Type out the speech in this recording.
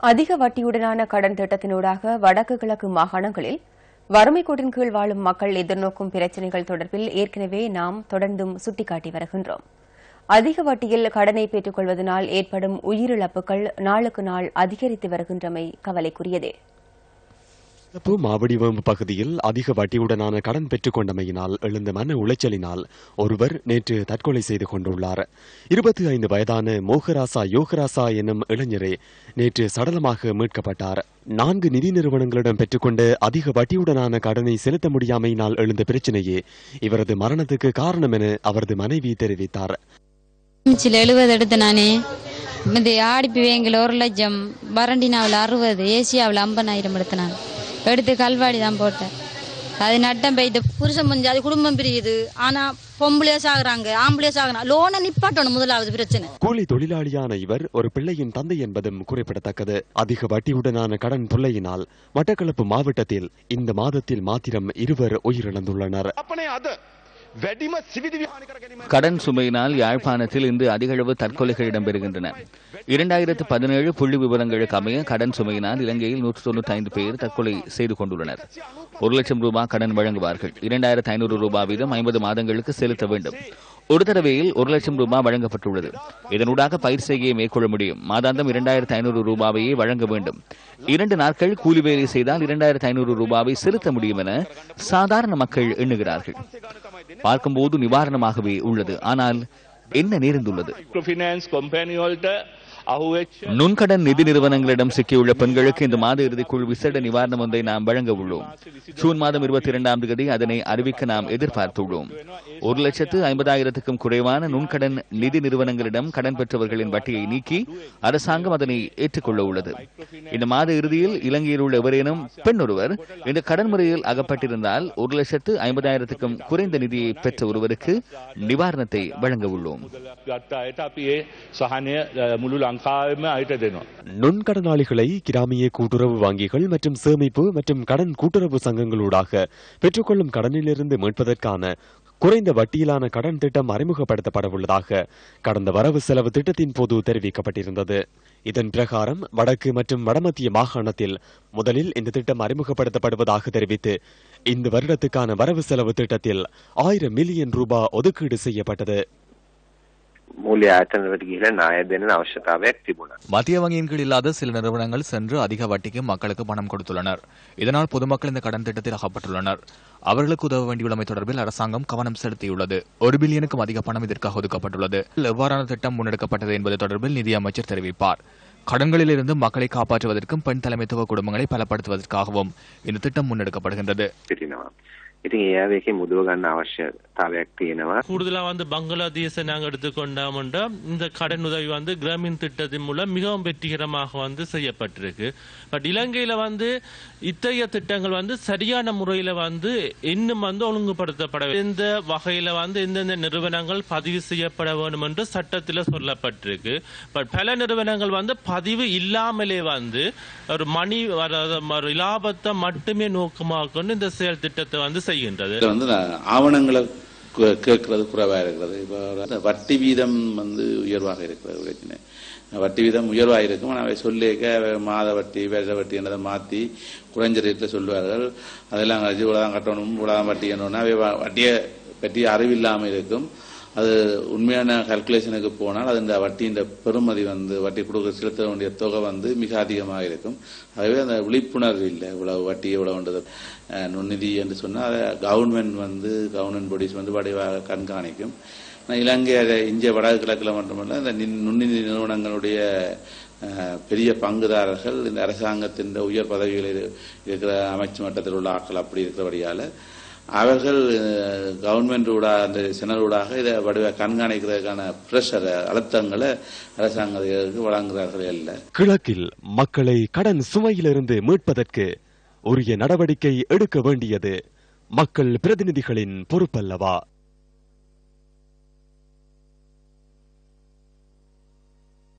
அதிக வட்டியுடனான கடன் திட்டத்தினூடாக வடக்கு கிழக்கு மாகாணங்களில் வறுமை கோட்டின் கீழ் வாழும் மக்கள் எதிர்நோக்கும் பிரச்சினைகள் தொடர்பில் ஏற்கனவே நாம் தொடர்ந்தும் சுட்டிக்காட்டி வருகின்றோம் அதிக வட்டியில் கடனை பெற்றுக் கொள்வதனால் ஏற்படும் உயிரிழப்புகள் நாளுக்கு நாள் அதிகரித்து வருகின்றமை கவலைக்குரியதே சிறப்பு மாவடிவம்பு பகுதியில் அதிக வட்டியுடனான கடன் பெற்றுக் கொண்டமையினால் எழுந்த மன உளைச்சலினால் ஒருவர் நேற்று தற்கொலை செய்து கொண்டுள்ளார் இருபத்தி ஐந்து வயதான மோகராசா யோகராசா என்னும் இளைஞரே நேற்று சடலமாக மீட்கப்பட்டார் நான்கு நிதி நிறுவனங்களிடம் பெற்றுக்கொண்ட அதிக வட்டியுடனான கடனை செலுத்த முடியாமையினால் எழுந்த பிரச்சினையே இவரது மரணத்துக்கு காரணம் என அவரது மனைவி தெரிவித்தார் சில எழுபது எடுத்து நானே இந்த ஆடிப்பி வேங்கில் ஒரு லட்சம் பரண்டினாவில் அறுபது ஏசியாவில் ஐம்பதாயிரம் எடுத்து நான் எடுத்து கல்வாடி தான் போட்டேன் அது நட்டம் பெய்து புருஷன் முடிஞ்சு அது குடும்பம் பிரியுது ஆனா பொம்பளையா சாகுறாங்க ஆம்பளையா சாகுறாங்க லோனை நிப்பாட்டணும் முதலாவது பிரச்சனை கூலி தொழிலாளியான இவர் ஒரு பிள்ளையின் தந்தை என்பதும் குறிப்பிடத்தக்கது அதிக வட்டியுடனான கடன் தொல்லையினால் மட்டக்களப்பு மாவட்டத்தில் இந்த மாதத்தில் மாத்திரம் இருவர் உயிரிழந்துள்ளனர் අපනේ අද වැඩිම සිවිධ විහානි කර ගැනීම கடன் சுமையினால் யாழ்ப்பாணத்தில் இன்று அதிகளவு தற்கொலைகள் இடம்பெறுகின்றன இரண்டாயிரத்து பதினேழு புள்ளி விவரங்களுக்கு அமைய கடன் சுமையினால் இலங்கையில் நூற்று தொண்ணூற்றி ஐந்து பேர் தற்கொலை செய்து கொண்டுள்ளனர் ஒரு லட்சம் ரூபாய் கடன் வழங்குவார்கள் இரண்டாயிரத்து ஐநூறு ரூபாய் வீதம் ஐம்பது மாதங்களுக்கு செலுத்த வேண்டும் ஒரு தடவையில் ஒரு லட்சம் ரூபாய் வழங்கப்பட்டுள்ளது இதனூடாக பயிர் செய்கையை மேற்கொள்ள முடியும் மாதாந்தம் இரண்டாயிரத்து ஐநூறு ரூபாவையே வழங்க வேண்டும் இரண்டு நாட்கள் கூலி வேலை செய்தால் இரண்டாயிரத்து ஐநூறு ரூபாவை செலுத்த முடியும் என சாதாரண மக்கள் எண்ணுகிறார்கள் பார்க்கும்போது நிவாரணமாகவே உள்ளது ஆனால் என்ன நேர்ந்துள்ளது ෆිනන්ස් කොම්පැනිවල්ට අහුවෙච් நுண்கடன் நிதி நிறுவனங்களிடம் சிக்கியுள்ள பெண்களுக்கு இந்த மாத இறுதிக்குள் விசேட நிவாரணம் ஒன்றை நாம் வழங்க உள்ளோம் ஜூன் மாதம் இருபத்தி இரண்டாம் தேதி அதனை அறிவிக்க நாம் எதிர்பார்த்துள்ளோம் ஒரு லட்சத்து ஐம்பதாயிரத்துக்கும் குறைவான நுண்கடன் நிதி நிறுவனங்களிடம் கடன் பெற்றவர்களின் வட்டியை நீக்கி அரசாங்கம் அதனை ஏற்றுக்கொள்ள உள்ளது இந்த மாத இறுதியில் இலங்கையில் உள்ள எவரேனும் பெண் ஒருவர் இந்த கடன் முறையில் அகப்பட்டிருந்தால் ஒரு லட்சத்து ஐம்பதாயிரத்துக்கும் குறைந்த நிதியை பெற்ற ஒருவருக்கு நிவாரணத்தை வழங்க உள்ளோம் ගත්ත අයට අපි ඒ සහනය අ, මුළු ලංකාවම අයට දෙනවා. நுண்கடனாளிகளை கிராமிய கூட்டுறவு வங்கிகள் மற்றும் சேமிப்பு மற்றும் கடன் கூட்டுறவு சங்கங்களூடாக பெற்றுக்கொள்ளும் கடனிலிருந்து மீட்பதற்கான குறைந்த வட்டியிலான கடன் திட்டம் அறிமுகப்படுத்தப்பட உள்ளதாக கடந்த வரவு செலவு திட்டத்தின் போது தெரிவிக்கப்பட்டிருந்தது இதன் பிரகாரம் வடக்கு மற்றும் வடமத்திய மாகாணத்தில் முதலில் இந்த திட்டம் அறிமுகப்படுத்தப்படுவதாக தெரிவித்து இந்த வருடத்துக்கான வரவு செலவு திட்டத்தில் ஆயிரம் மில்லியன் ரூபாய் ஒதுக்கீடு செய்யப்பட்டது මූල්‍ය ආයතනවලට ගිහිලා ණය දෙන්න අවශ්‍යතාවයක් තිබුණා. மத்திய வங்கியின் கீழ் இல்லாத சில நிறுவனங்கள் சென்று அதிக வட்டிக்கு மக்களுக்கு பணம் கொடுத்துள்ளனர் இதனால் பொதுமக்கள் இந்த கடன் திட்டத்தில் அகப்பட்டுள்ளனர் அவர்களுக்கு உதவ வேண்டியுள்ளமை தொடர்பில் அரசாங்கம் கவனம் செலுத்தியுள்ளது ஒரு பில்லியனுக்கும் அதிக பணம் இதற்காக ஒதுக்கப்பட்டுள்ளது எவ்வாறான திட்டம் முன்னெடுக்கப்பட்டது என்பது தொடர்பில் நிதியமைச்சர் தெரிவிப்பார் கடன்களிலிருந்து மக்களை காப்பாற்றுவதற்கும் பெண் தலைமைத்துவ குடும்பங்களை பலப்படுத்துவதற்காகவும் இந்த திட்டம் முன்னெடுக்கப்படுகின்றது සිටිනවා. ඉතින් ඒ අය එකේ මුදව ගන්න අවශ්‍යතාවයක් තියෙනවා. கூடுதலா வந்து பங்களாதேஷை நாங்க எடுத்துக்கொண்டோம்னா இந்த கடன் உதவி வந்து கிராமின் திட்டத்தின் மூலம் மிகவும் வெற்றிகரமாக வந்து செய்யப்பட்டிருக்கு பட் இலங்கையில வந்து இத்தகைய திட்டங்கள் வந்து சரியான முறையில வந்து இன்னும் வந்து ஒழுங்குபடுத்தப்பட எந்த வகையில வந்து எந்தெந்த நிறுவனங்கள் பதிவு செய்யப்பட வேண்டும் என்று சட்டத்தில் சொல்லப்பட்டிருக்கு பட் பல நிறுவனங்கள் வந்து பதிவு இல்லாமலே வந்து ஒரு மணி அதாவது ஒரு லாபத்தை மட்டுமே நோக்கமாக கொண்டு இந்த செயல் திட்டத்தை வந்து செய்கின்றது இதுல வந்து நான் ஆவணங்களை கே- கேட்கறது குறைவா இருக்கிறது இப்போ அந்த வட்டி வீதம் வந்து உயர்வாக இருக்கிறது பிரச்சனை வட்டி வீதம் உயர்வாக இருக்கும் ஆனால் அவை சொல்லிக்க மாத வட்டி வருஷ வட்டி என்றதை மாற்றி குறைஞ்ச ரேட்டில் சொல்லுவார்கள் அதெல்லாம் கழிச்சு இவ்வளோதான் கட்டணும் இவ்வளோதான் வட்டி என்னன்னா அவை வ- வட்டியை பற்றி அறிவில்லாமல் இருக்கும் அது உண்மையான கல்குலேஷனுக்கு போனால் அது இந்த வட்டியின் பெறுமதி வந்து வட்டி கொடுக்க செலுத்த வேண்டிய தொகை வந்து மிக அதிகமாக இருக்கும் ஆகவே அந்த விழிப்புணர்வு இல்லை இவ்வளவு வட்டி இவ்வளவுன்றது அஹ், நுண்ணிதி என்று சொன்னால் அதை கவர்மெண்ட் வந்து கவர்மெண்ட் பாடிஸ் வந்து வடிவாக கண்காணிக்கும் ஆனா, இலங்கை அதை இந்திய வடக்கு கிழக்கில் மட்டுமல்ல இந்த நின்- நுண்ணிதி நிறுவனங்களுடைய அஹ், பெரிய பங்குதாரர்கள் இந்த அரசாங்கத்தின் உயர் பதவிகளில் இருக்கிற அமைச்சு மட்டத்தில் உள்ள ஆட்கள் அப்படி இருக்கிறபடியால அவர்கள் கவர்மெண்ட் ஊடாக அந்த செனல் ஊடாக இதை வடிவ கண்காணிக்கிறதுக்கான பிரஷர் அழுத்தங்களை அரசாங்கத்துக்கு வழங்குகிறார்கள் இல்லை கிழக்கில் மக்களை கடன் சுமையிலிருந்து மீட்பதற்கு உரிய நடவடிக்கை எடுக்க வேண்டியது மக்கள் பிரதிநிதிகளின் பொறுப்பல்லவா